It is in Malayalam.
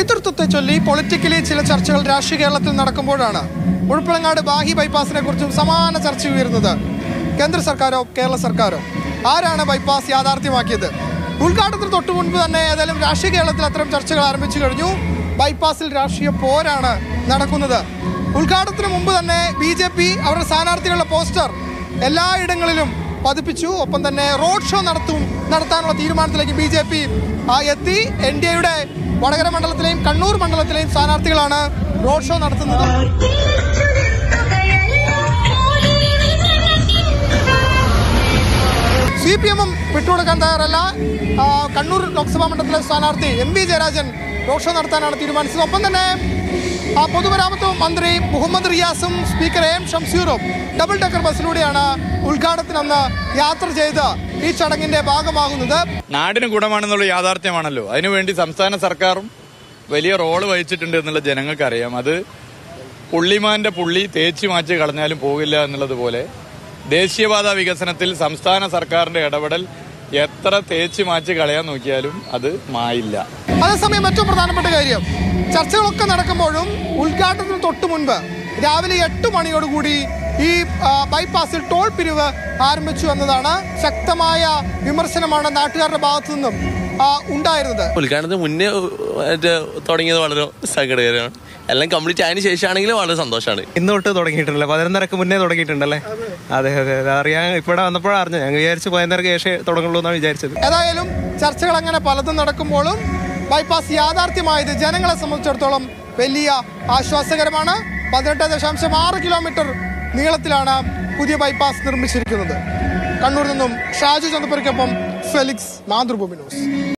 നേതൃത്വത്തെ ചൊല്ലി പൊളിറ്റിക്കലി ചില ചർച്ചകൾ രാഷ്ട്രീയ കേരളത്തിൽ നടക്കുമ്പോഴാണ് മുഴപ്പിളങ്ങാട് ബാഹി ബൈപ്പാസിനെ കുറിച്ചും സമാന ചർച്ച ഉയരുന്നത് കേന്ദ്ര സർക്കാരോ കേരള സർക്കാരോ ആരാണ് ബൈപ്പാസ് യാഥാർത്ഥ്യമാക്കിയത് ഉദ്ഘാടനത്തിന് തൊട്ടു മുൻപ് തന്നെ ഏതായാലും രാഷ്ട്രീയ കേരളത്തിൽ അത്തരം ചർച്ചകൾ ആരംഭിച്ചു കഴിഞ്ഞു ബൈപ്പാസിൽ രാഷ്ട്രീയ പോരാണ് നടക്കുന്നത് ഉദ്ഘാടനത്തിന് മുമ്പ് തന്നെ ബി ജെ പി അവരുടെ സ്ഥാനാർത്ഥികളുടെ പോസ്റ്റർ എല്ലായിടങ്ങളിലും പതിപ്പിച്ചു ഒപ്പം തന്നെ റോഡ് ഷോ നടത്തും നടത്താനുള്ള തീരുമാനത്തിലേക്ക് ബി ജെ പി എത്തി എൻ ഡി എയുടെ വടകര മണ്ഡലത്തിലെയും കണ്ണൂർ മണ്ഡലത്തിലെയും സ്ഥാനാർത്ഥികളാണ് റോഡ് ഷോ നടത്തുന്നത് സി പി എമ്മും വിട്ടുകൊടുക്കാൻ തയ്യാറല്ല ആ, കണ്ണൂർ ലോക്സഭാ മണ്ഡലത്തിലെ സ്ഥാനാർത്ഥി M V Jayarajan road show നടത്താനാണ് തീരുമാനിച്ചത് ഒപ്പം തന്നെ ആ പൊതുമരാമത്ത് മന്ത്രി മുഹമ്മദ് റിയാസും സ്പീക്കർ എം ഷംസീറും ഡബിൾ ഡെക്കർ ബസ്സിലൂടെയാണ് ഉദ്ഘാടനത്തിനന്ന് യാത്ര ചെയ്ത് ഈ ചടങ്ങിന്റെ ഭാഗമാകുന്നത് നാടിന് ഗുണമാണെന്നുള്ള യാഥാർത്ഥ്യമാണല്ലോ അതിനുവേണ്ടി സംസ്ഥാന സർക്കാരും വലിയ റോള് വഹിച്ചിട്ടുണ്ട് എന്നുള്ള ജനങ്ങൾക്കറിയാം അത് പുള്ളിമാന്റെ പുള്ളി തേച്ചു മാറ്റി കളഞ്ഞാലും പോകില്ല എന്നുള്ളത് പോലെ ദേശീയപാത വികസനത്തിൽ സംസ്ഥാന സർക്കാരിന്റെ ഇടപെടൽ എത്ര തേച്ച് മാറ്റി കളയാൻ നോക്കിയാലും അത് മായില്ല അതേസമയം ഏറ്റവും പ്രധാനപ്പെട്ട കാര്യം ചർച്ചകളൊക്കെ നടക്കുമ്പോഴും ഉദ്ഘാടനത്തിന് തൊട്ടു മുൻപ് രാവിലെ എട്ട് മണിയോടുകൂടി ഈ ആ, ബൈപ്പാസിൽ ടോൾ പിരിവ് ആരംഭിച്ചു എന്നതാണ് ശക്തമായ വിമർശനമാണ് നാട്ടുകാരുടെ ഭാഗത്തു നിന്നും ആ, ഉണ്ടായിരുന്നത് ഉദ്ഘാടനത്തിന് മുന്നേ ഉ, മറ്റേ തുടങ്ങിയത് വളരെ സങ്കടകരമാണ് എല്ലാം കംപ്ലീറ്റ് ആയതിനു ശേഷമാണെങ്കിൽ വളരെ സന്തോഷമാണ് ഇന്ന് തൊട്ട് തുടങ്ങിയിട്ടുണ്ടല്ലേ പതിനൊന്നരക്ക് മുന്നേ തുടങ്ങിയിട്ടുണ്ടല്ലേ അതെ അതെ അതെ അറിയാൻ ഇവിടെ വന്നപ്പോഴാണ് അറിഞ്ഞത് ഞങ്ങൾ വിചാരിച്ചു പതിനൊന്നരക്ക് ശേഷം തുടങ്ങുള്ളൂ എന്നാണ് വിചാരിച്ചത് ഏതായാലും ചർച്ചകൾ അങ്ങനെ പലതും നടക്കുമ്പോഴും ബൈപ്പാസ് യാഥാർത്ഥ്യമായത് ജനങ്ങളെ സംബന്ധിച്ചിടത്തോളം വലിയ ആശ്വാസകരമാണ് പതിനെട്ട് ദശാംശം ആറ് കിലോമീറ്റർ നീളത്തിലാണ് പുതിയ ബൈപ്പാസ് നിർമ്മിച്ചിരിക്കുന്നത് കണ്ണൂരിൽ നിന്നും ഷാജു ചന്ദ്രപ്പുരയ്ക്കൊപ്പം ഫെലിക്സ് മാതൃഭൂമി ന്യൂസ്